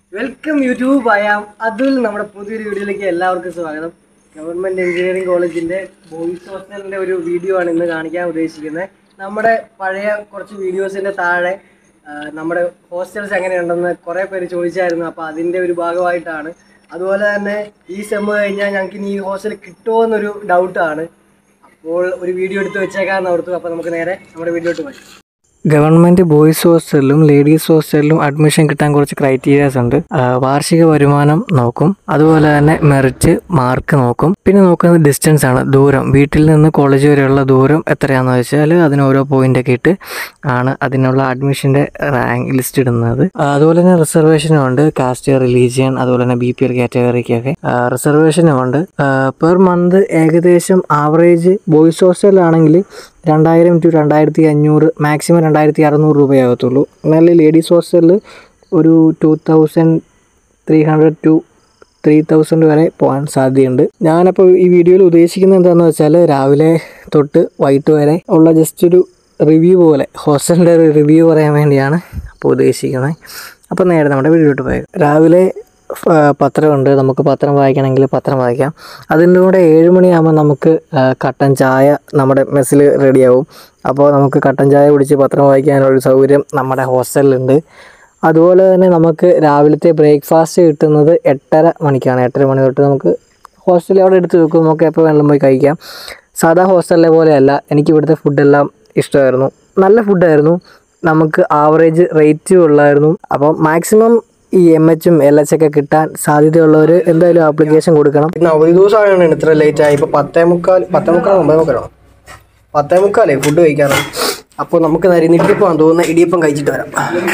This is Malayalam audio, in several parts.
വെൽക്കം യൂട്യൂബ് ആയാം അതുൽ നമ്മുടെ പുതിയൊരു വീഡിയോയിലേക്ക് എല്ലാവർക്കും സ്വാഗതം ഗവൺമെന്റ് എഞ്ചിനീയറിംഗ് കോളേജിന്റെ ബോയ്സ് ഹോസ്റ്റലിന്റെ ഒരു വീഡിയോ ആണ് ഇന്ന് കാണിക്കാൻ ഉദ്ദേശിക്കുന്നത് നമ്മുടെ പഴയ കുറച്ച് വീഡിയോസിന്റെ താഴെ ആ, നമ്മുടെ ഹോസ്റ്റൽസ് എങ്ങനെയുണ്ടെന്ന് കുറേ പേര് ചോദിച്ചായിരുന്നു അപ്പോൾ അതിന്റെ ഒരു ഭാഗമായിട്ടാണ് അതുപോലെ തന്നെ ഈ സെമ്മ് കഴിഞ്ഞാൽ ഞങ്ങൾക്ക് ഇനി ഈ ഹോസ്റ്റൽ കിട്ടുമോ എന്നൊരു ഡൗട്ടാണ് അപ്പോൾ ഒരു വീഡിയോ എടുത്ത് വെച്ചേക്കാന്ന് ഓർത്തു അപ്പോൾ നമുക്ക് നേരെ നമ്മുടെ വീഡിയോട്ട് പോയി ഗവൺമെൻറ് ബോയ്സ് ഹോസ്റ്റലിലും ലേഡീസ് ഹോസ്റ്റലിലും അഡ്മിഷൻ കിട്ടാൻ കുറച്ച് ക്രൈറ്റീരിയാസ് ഉണ്ട് ആ, വാർഷിക വരുമാനം നോക്കും അതുപോലെ തന്നെ മെറിറ്റ് മാർക്ക് നോക്കും പിന്നെ നോക്കുന്നത് ഡിസ്റ്റൻസ് ആണ് ദൂരം വീട്ടിൽ നിന്ന് കോളേജ് വരെയുള്ള ദൂരം എത്രയാണെന്ന് വെച്ചാൽ അതിന് ഓരോ പോയിന്റ് ഒക്കെ ഇട്ട് ആണ് അതിനുള്ള അഡ്മിഷൻ്റെ റാങ്ക് ലിസ്റ്റ് ഇടുന്നത് ആ, അതുപോലെ തന്നെ റിസർവേഷനും ഉണ്ട് കാസ്റ്റ് റിലീജിയൻ അതുപോലെ തന്നെ ബി പി എൽ കാറ്റഗറിക്കൊക്കെ റിസർവേഷനും ഉണ്ട് പെർ മന്ത് ഏകദേശം ആവറേജ് ബോയ്സ് ഹോസ്റ്റലിലാണെങ്കിൽ രണ്ടായിരം ടു രണ്ടായിരത്തി അഞ്ഞൂറ് മാക്സിമം രണ്ടായിരത്തി അറുന്നൂറ് രൂപയാകത്തുള്ളൂ എന്നാൽ ലേഡീസ് ഹോസ്റ്റലിൽ ഒരു two thousand three hundred to three thousand വരെ പോകാൻ സാധ്യതയുണ്ട് ഞാനപ്പോൾ ഈ വീഡിയോയിൽ ഉദ്ദേശിക്കുന്നത് എന്താണെന്ന് വെച്ചാൽ രാവിലെ തൊട്ട് വൈകിട്ട് വരെ ഉള്ള ജസ്റ്റ് ഒരു റിവ്യൂ പോലെ ഹോസ്റ്റലിൻ്റെ ഒരു റിവ്യൂ പറയാൻ വേണ്ടിയാണ് അപ്പോൾ ഉദ്ദേശിക്കുന്നത് അപ്പോൾ നേരെ നമ്മുടെ വീഡിയോട്ട് പോയത് രാവിലെ ആ, പത്രമുണ്ട് നമുക്ക് പത്രം വായിക്കണമെങ്കിൽ പത്രം വായിക്കാം അതിൻ്റെ കൂടെ ഏഴ് മണിയാകുമ്പോൾ നമുക്ക് ആ, കട്ടൻ ചായ നമ്മുടെ മെസ്സിൽ റെഡിയാവും അപ്പോൾ നമുക്ക് കട്ടൻ ചായ കുടിച്ച് പത്രം വായിക്കാനൊരു സൗകര്യം നമ്മുടെ ഹോസ്റ്റലിലുണ്ട് അതുപോലെ തന്നെ നമുക്ക് രാവിലത്തെ ബ്രേക്ക്ഫാസ്റ്റ് കിട്ടുന്നത് എട്ടര മണിക്കാണ് എട്ടര മണി തൊട്ട് നമുക്ക് ഹോസ്റ്റലിൽ അവിടെ എടുത്ത് വെക്കും നമുക്ക് എപ്പോൾ വേണമെങ്കിലും പോയി കഴിക്കാം സാധാ ഹോസ്റ്റലിലെ പോലെയല്ല എനിക്ക് ഇവിടുത്തെ ഫുഡെല്ലാം ഇഷ്ടമായിരുന്നു നല്ല ഫുഡായിരുന്നു നമുക്ക് ആവറേജ് റേറ്റും ഉള്ളായിരുന്നു അപ്പം മാക്സിമം ഈ എം എച്ചും എൽ എച്ച് ഒക്കെ കിട്ടാൻ സാധ്യതയുള്ളവർ എന്തായാലും ആപ്ലിക്കേഷൻ കൊടുക്കണം ഇന്ന് അവധി ദിവസമാണ് ഇത്ര ലേറ്റ് ആയി ഇപ്പൊ പത്തേ മുക്കാൽ പത്തേ മുക്കാൽ ഒമ്പതേ മുക്കാലോ പത്തേ മുക്കാലേ ഫുഡ് കഴിക്കാറ് അപ്പോൾ നമുക്ക് നേരെ ഇന്ന് ഇടിയപ്പം തോന്നുന്ന ഇടിയപ്പം കഴിച്ചിട്ട് വരാം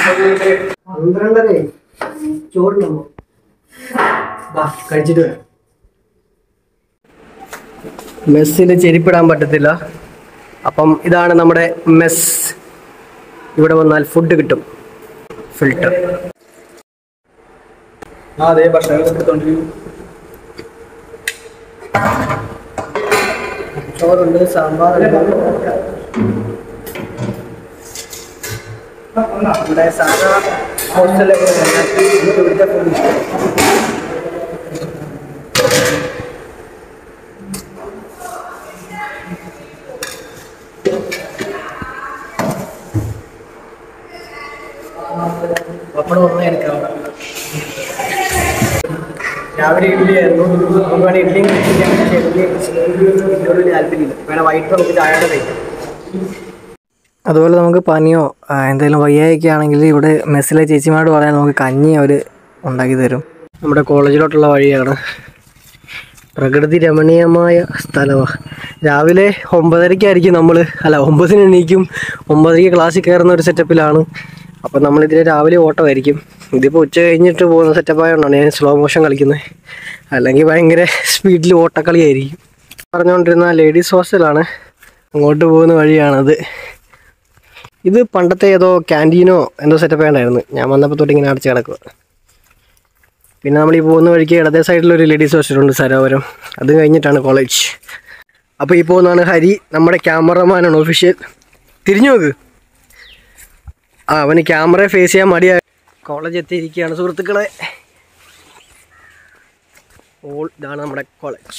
പന്ത്രണ്ടരേ ചോറിനോ വാ കഴിച്ചിട്ട് വരാം മെസ്സിൽ ചെരിപ്പിടാൻ പറ്റത്തില്ല അപ്പം ഇതാണ് നമ്മുടെ മെസ് ഇവിടെ വന്നാൽ ഫുഡ് കിട്ടും ഫിൽട്ടർ ആ അതെ ഭക്ഷണം എടുത്തോണ്ടിരിക്കും ചോറുണ്ട് സാമ്പാറുണ്ട് നമ്മുടെ സാധാ ഹോസ്റ്റലിലെ പോലെ അല്ല. നമുക്ക് ഇവിടുത്തെ food ഇഷ്ടം. പപ്പടം ഒന്നേ എടുക്കാം രാവിലെ ഇഡ്ഡലി ആയിരുന്നു നമുക്ക് വേണേൽ ഇഡ്ഡലിയും കഴിച്ചില്ല പക്ഷേ ഇഡ്ഡലി ഇഡ്ഡലിയോട് വലിയ താല്പര്യമില്ല വേണേൽ വൈകിട്ട് നമുക്ക് ചായയുടെ കഴിക്കാം അതുപോലെ നമുക്ക് പനിയോ ആ, എന്തെങ്കിലും വയ്യായൊക്കെ ആണെങ്കിൽ ഇവിടെ മെസ്സിലെ ചേച്ചിമാരോട് പറയാൻ നമുക്ക് കഞ്ഞി അവർ ഉണ്ടാക്കി തരും നമ്മുടെ കോളേജിലോട്ടുള്ള വഴിയാണ് പ്രകൃതി രമണീയമായ സ്ഥലമാണ് രാവിലെ ഒമ്പതരയ്ക്കായിരിക്കും നമ്മൾ അല്ല ഒമ്പതിന് എണീക്കും ഒമ്പതരയ്ക്ക് ക്ലാസ്സിൽ കയറുന്ന ഒരു സെറ്റപ്പിലാണ് അപ്പം നമ്മളിതിൽ രാവിലെ ഓട്ടമായിരിക്കും ഇതിപ്പോൾ ഉച്ച കഴിഞ്ഞിട്ട് പോകുന്ന സെറ്റപ്പായതുകൊണ്ടാണ് ഞാൻ സ്ലോ മോഷൻ കളിക്കുന്നത് അല്ലെങ്കിൽ ഭയങ്കര സ്പീഡിൽ ഓട്ടക്കളിയായിരിക്കും പറഞ്ഞുകൊണ്ടിരുന്ന ലേഡീസ് ഹോസ്റ്റലാണ് അങ്ങോട്ട് പോകുന്ന വഴിയാണത് ഇത് പണ്ടത്തെ ഏതോ ക്യാൻറ്റീനോ എന്തോ സെറ്റപ്പ് വേണ്ടായിരുന്നു ഞാൻ വന്നപ്പോൾ തൊട്ട് ഇങ്ങനെ അടച്ച് കിടക്കുക പിന്നെ നമ്മൾ ഈ പോകുന്ന വഴിക്ക് ഇടത്തെ സൈഡിലൊരു ലേഡീസ് ഹോസ്റ്റലുണ്ട് സരോവരം അത് കഴിഞ്ഞിട്ടാണ് കോളേജ് അപ്പോൾ ഈ പോകുന്നതാണ് ഹരി നമ്മുടെ ക്യാമറമാനാണ് ഒഫീഷ്യൽ തിരിഞ്ഞു നോക്ക് ആ അവന് ക്യാമറയെ ഫേസ് ചെയ്യാൻ മടിയാ കോളേജ് എത്തിയിരിക്കുകയാണ് സുഹൃത്തുക്കളെ ഓൾ ഇതാണ് നമ്മുടെ കോളേജ്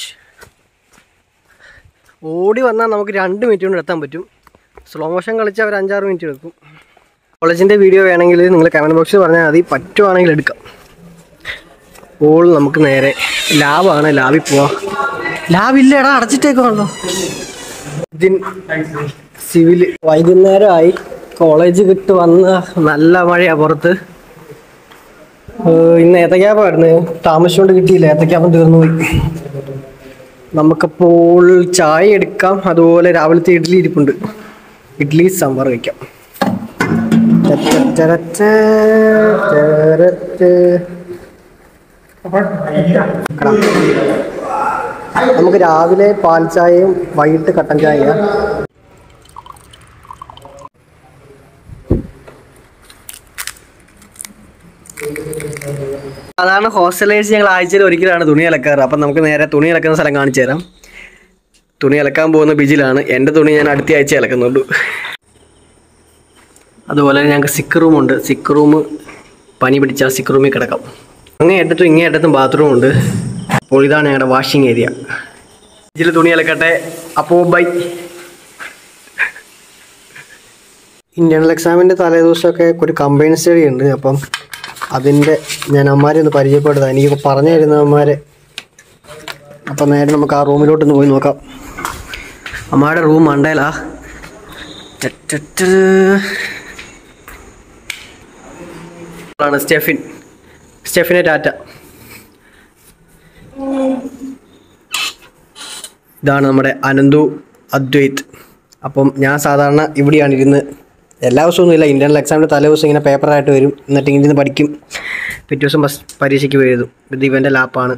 ഓടി വന്നാൽ നമുക്ക് രണ്ട് മിനിറ്റ് കൊണ്ട് എത്താൻ പറ്റും സ്ലോ മോഷൻ കളിച്ചാൽ ഒരു അഞ്ചാറ് മിനിറ്റ് എടുക്കും കോളേജിൻ്റെ വീഡിയോ വേണമെങ്കിൽ നിങ്ങൾ കമൻറ്റ് ബോക്സിൽ പറഞ്ഞാൽ മതി പറ്റുവാണെങ്കിൽ എടുക്കാം അപ്പോൾ നമുക്ക് നേരെ ലാബാണ് ലാബിൽ പോവാം ലാബില്ലടാ അടച്ചിട്ടേക്കുവാണല്ലോ ഇതിൻ സിവിൽ വൈകുന്നേരമായി കോളേജ് കിട്ട് വന്ന് നല്ല മഴയാ പുറത്ത് ഏഹ് ഇന്ന് ഏത്തക്കാപ്പായിരുന്നു താമസിച്ചുകൊണ്ട് കിട്ടിയില്ല ഏത്തക്കാപ്പം തീർന്നു പോയി നമുക്കപ്പോൾ ചായ എടുക്കാം അതുപോലെ രാവിലത്തെ ഇഡ്ഡലി ഇരിപ്പുണ്ട് ഇഡ്ഡലി സാമ്പാർ കഴിക്കാം ചരച്ച, ചരച്ച. കടാ. നമുക്ക് രാവിലെ പാൽ ചായയും വൈകിട്ട് കട്ടൻ ചായ അതാണ് ഹോസ്റ്റലേഴ്സ് ഞങ്ങൾ ആഴ്ചയിൽ ഒരിക്കലാണ് തുണി അലക്കാറ് അപ്പം നമുക്ക് നേരെ തുണി അലക്കുന്ന സ്ഥലം കാണിച്ചു തരാം തുണി അലക്കാൻ പോകുന്ന ബിജിലാണ് എൻ്റെ തുണി ഞാൻ അടുത്ത ആഴ്ച അലക്കുന്നുള്ളൂ അതുപോലെ ഞങ്ങൾക്ക് സിക്ക് റൂമുണ്ട് സിക്ക് റൂം പനി പിടിച്ച സിക്ക് റൂമിൽ കിടക്കാം അങ്ങേ അറ്റത്തും ഇങ്ങേ അറ്റത്തും ബാത്റൂം ഉണ്ട് അപ്പോൾ ഇതാണ് ഞങ്ങളുടെ വാഷിംഗ് ഏരിയ ഇതിൽ തുണി അലക്കട്ടെ അപ്പോൾ ബൈ ഇന്റേണൽ എക്സാമിൻ്റെ തലേദിവസമൊക്കെ ഒരു കമ്പൈൻ സ്റ്റഡി ഉണ്ട് അപ്പം അതിൻ്റെ ഞാൻ അമ്മമാരെ ഒന്ന് പരിചയപ്പെടുത്താം എനിക്ക് പറഞ്ഞു തരുന്നവന്മാരെ അപ്പം നേരെ നമുക്ക് ആ റൂമിലോട്ടൊന്ന് പോയി നോക്കാം അമ്മയുടെ റൂം മണ്ടയിലാ ആണ് സ്റ്റെഫിൻ സ്റ്റെഫിനെ ടാറ്റ ഇതാണ് നമ്മുടെ അനന്തു അദ്വൈത് അപ്പം ഞാൻ സാധാരണ ഇവിടെയാണ് ഇരുന്ന് എല്ലാ ദിവസവും ഇല്ല ഇന്റർണൽ എക്സാമിൻ്റെ തലേ ദിവസം ഇങ്ങനെ പേപ്പറായിട്ട് വരും എന്നിട്ട് ഇങ്ങനെ ഇരുന്ന് പഠിക്കും പിറ്റേ ദിവസം ബസ് പരീക്ഷയ്ക്ക് എഴുതും ഇത് ഇവൻ്റെ ലാപ്പാണ്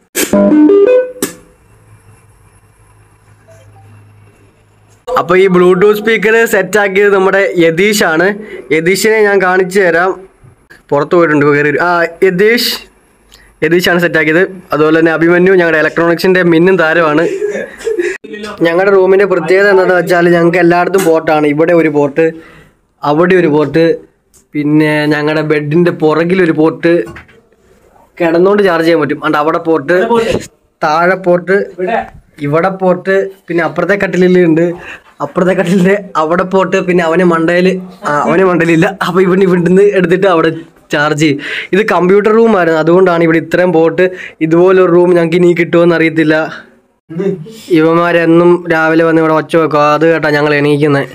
അപ്പോൾ ഈ ബ്ലൂടൂത്ത് സ്പീക്കർ സെറ്റ് ആക്കിയത് നമ്മുടെ യതീഷ് ആണ് യതീഷിനെ ഞാൻ കാണിച്ചു തരാം പുറത്ത് പോയിട്ടുണ്ട് ഇപ്പൊ കയറി വരും. ആ യതീഷ് യതീഷാണ് സെറ്റ് ആക്കിയത് അതുപോലെ തന്നെ അഭിമന്യു ഞങ്ങളുടെ ഇലക്ട്രോണിക്സിന്റെ മിന്നും താരമാണ് ഞങ്ങളുടെ റൂമിന്റെ പ്രത്യേകത എന്താണെന്ന് വെച്ചാൽ ഞങ്ങൾക്ക് എല്ലായിടത്തും പോർട്ടാണ് ഇവിടെ ഒരു പോർട്ട് അവിടെ ഒരു പോർട്ട് പിന്നെ ഞങ്ങളുടെ ബെഡിന്റെ പുറകിൽ ഒരു പോർട്ട് കിടന്നുകൊണ്ട് ചാർജ് ചെയ്യാൻ പറ്റും അതുകൊണ്ട് അവിടെ പോർട്ട് താഴെ പോർട്ട് ഇവിടെ പോർട്ട് പിന്നെ അപ്പുറത്തെ കട്ടിലുണ്ട് അപ്പുറത്തെ കട്ടിലിന്റെ അവിടെ പോർട്ട് പിന്നെ അവന് മണ്ടയിൽ അവന് മണ്ടയിലില്ല അപ്പൊ ഇവൻ ഇവിടുന്ന് എടുത്തിട്ട് അവിടെ ചാർജ് ചെയ്യും ഇത് കമ്പ്യൂട്ടർ റൂമായിരുന്നു അതുകൊണ്ടാണ് ഇവിടെ ഇത്രയും പോർട്ട് ഇതുപോലൊരു റൂം ഞങ്ങൾക്ക് ഇനി കിട്ടുമെന്ന് അറിയത്തില്ല ഇവന്മാരെന്നും രാവിലെ വന്ന് ഇവിടെ ഒച്ച വെക്കുക അത് കേട്ടാ ഞങ്ങൾ എണീക്കുന്നത്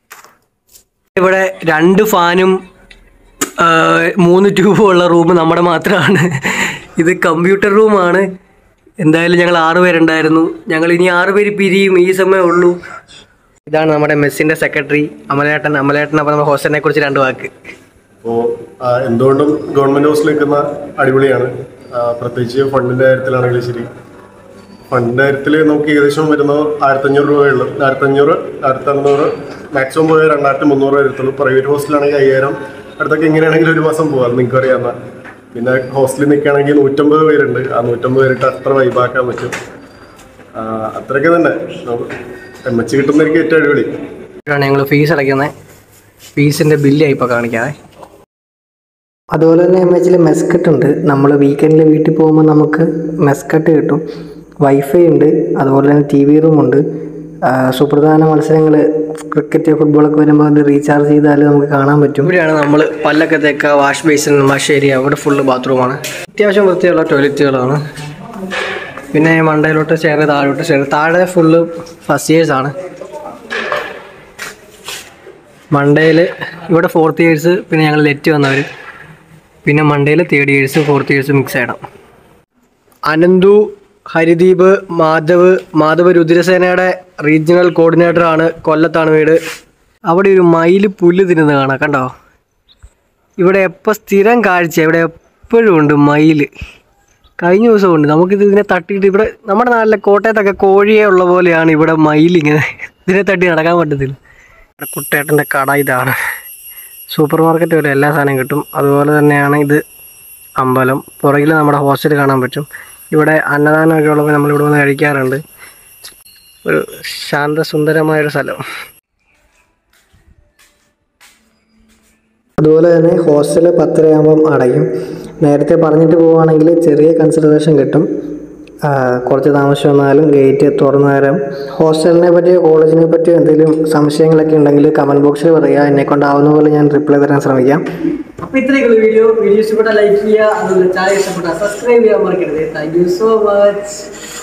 ഇവിടെ രണ്ട് ഫാനും ആ, മൂന്ന് ട്യൂബും ഉള്ള റൂം നമ്മുടെ മാത്രമാണ് ഇത് കമ്പ്യൂട്ടർ റൂമാണ് എന്തായാലും ഞങ്ങൾ ആറ് പേരുണ്ടായിരുന്നു ഞങ്ങൾ ഇനി ആറ് പേര് പിരിയും ഈ സമയമേ ഉള്ളൂ ഇതാണ് നമ്മുടെ മെസ്സിന്റെ സെക്രട്ടറി അമലേട്ടൻ അമലേട്ടൻ അപ്പോൾ നമ്മുടെ ഹോസ്റ്റലിനെ കുറിച്ച് രണ്ട് വാക്ക് അപ്പോൾ എന്തുകൊണ്ടും ഗവൺമെന്റ് ഹോസ്റ്റലിൽ നിൽക്കുന്ന അടിപൊളിയാണ് ആ, പ്രത്യേകിച്ച് ഫണ്ടിന്റെ കാര്യത്തിലാണെങ്കിലും ശരി ഫണ്ടിന്റെ കാര്യത്തിൽ നമുക്ക് ഏകദേശം വരുന്നത് ആയിരത്തഞ്ഞൂറ് രൂപയുള്ളൂ ആയിരത്തഞ്ഞൂറ് ആയിരത്തി അറുന്നൂറ് മാക്സിമം പോയ രണ്ടായിരത്തി മുന്നൂറ് വരത്തുള്ളൂ പ്രൈവറ്റ് ഹോസ്റ്റലാണെങ്കിൽ അയ്യായിരം അടുത്തൊക്കെ എങ്ങനെയാണെങ്കിലും ഒരു മാസം പോകാം നിങ്ങൾക്ക് അറിയാവുന്ന പിന്നെ ഹോസ്റ്റലിൽ നിൽക്കുകയാണെങ്കിൽ നൂറ്റമ്പത് പേരുണ്ട് ആ നൂറ്റമ്പത് പേരിട്ട് അത്ര വൈബാക്കാൻ പറ്റും ആ, അത്രയൊക്കെ തന്നെ എം എച്ച് കിട്ടുന്നതായിരിക്കും ഏറ്റവും അടിപൊളി ഇതാണ് ഞങ്ങൾ ഫീസ് അടയ്ക്കുന്നത് ഫീസിന്റെ ബില്ല് ഇപ്പോൾ കാണിക്കാതെ അതുപോലെ തന്നെ എം എച്ചിൽ മെസ്കട്ട് ഉണ്ട് നമ്മൾ വീക്കെൻഡിൽ വീട്ടിൽ പോകുമ്പോൾ നമുക്ക് മെസ്കട്ട് കിട്ടും വൈഫൈ ഉണ്ട് അതുപോലെ തന്നെ ടി വി റൂം ഉണ്ട് ആ, സുപ്രധാന മത്സരങ്ങൾ ക്രിക്കറ്റ് ഫുട്ബോളൊക്കെ വരുമ്പോൾ അത് റീചാർജ് ചെയ്താൽ നമുക്ക് കാണാൻ പറ്റും ഇവിടെയാണ് നമ്മൾ പല്ലൊക്കെ തേക്ക വാഷ് ബേസിൻ വാഷ് ഏരിയ അവിടെ ഫുള്ള് ബാത്റൂമാണ് അത്യാവശ്യം വൃത്തിയുള്ള ടോയ്ലറ്റുകളാണ് പിന്നെ മണ്ടയിലോട്ട് സ്റ്റെയർ താഴോട്ട് സ്റ്റെയർ താഴെ ഫുള്ള് ഫസ്റ്റ് ഇയേഴ്സ് ആണ് മണ്ടയിൽ ഇവിടെ ഫോർത്ത് ഇയേഴ്സ് പിന്നെ ഞങ്ങൾ ലെറ്റ് വന്നവർ പിന്നെ മണ്ടയിൽ third years fourth years mix ചെയ്യണം അനന്തു ഹരിദീപ് മാധവ് മാധവ് രുദ്രസേനയുടെ റീജിയണൽ കോർഡിനേറ്റർ ആണ് കൊല്ലത്താണ് വീട് അവിടെ ഒരു മയിൽ പുല്ല് തിന്നുന്നത് കാണാം കണ്ടോ ഇവിടെ എപ്പോൾ സ്ഥിരം കാഴ്ച ഇവിടെ എപ്പോഴും ഉണ്ട് മയിൽ കഴിഞ്ഞ ദിവസം ഉണ്ട് നമുക്കിത് ഇതിനെ തട്ടിയിട്ട് ഇവിടെ നമ്മുടെ നാട്ടിലെ കോട്ടയത്തൊക്കെ കോഴിയെ ഉള്ള പോലെയാണ് ഇവിടെ മയിൽ ഇങ്ങനെ ഇതിനെ തട്ടി നടക്കാൻ പറ്റത്തില്ല ഇവിടെ കുട്ടേട്ടൻ്റെ കട ഇതാണ് സൂപ്പർ മാർക്കറ്റ് പോലെ എല്ലാ സാധനവും കിട്ടും അതുപോലെ തന്നെയാണ് ഇത് അമ്പലം പുറകിൽ നമ്മുടെ ഹോസ്റ്റൽ കാണാൻ പറ്റും ഇവിടെ അന്നദാനമൊക്കെ ഉള്ളപ്പോൾ നമ്മളിവിടെ വന്ന് കഴിക്കാറുണ്ട് ഒരു ശാന്തസുന്ദരമായൊരു സ്ഥലം അതുപോലെ തന്നെ ഹോസ്റ്റൽ പത്തരയാകുമ്പം അടയും നേരത്തെ പറഞ്ഞിട്ട് പോവുകയാണെങ്കിൽ ചെറിയ കൺസിഡറേഷൻ കിട്ടും ആ, കുറച്ച് താമസം വന്നാലും ഗേറ്റ് തുറന്നു തരാം ഹോസ്റ്റലിനെ പറ്റിയോ കോളേജിനെ പറ്റിയോ എന്തെങ്കിലും സംശയങ്ങളൊക്കെ ഉണ്ടെങ്കിൽ കമൻറ്റ് ബോക്സിൽ പറയുക എന്നെ കൊണ്ടാവുന്ന പോലെ ഞാൻ റിപ്ലൈ തരാൻ ശ്രമിക്കാം അപ്പൊ ഇത്രയൊക്കെയുള്ള വീഡിയോ വീഡിയോ ഇഷ്ടപ്പെട്ട ലൈക്ക് ചെയ്യുക അതുപോലെ ചാനൽ ഇഷ്ടപ്പെട്ട സബ്സ്ക്രൈബ് ചെയ്യാൻ മറക്കരുത് താങ്ക് യു സോ മച്ച്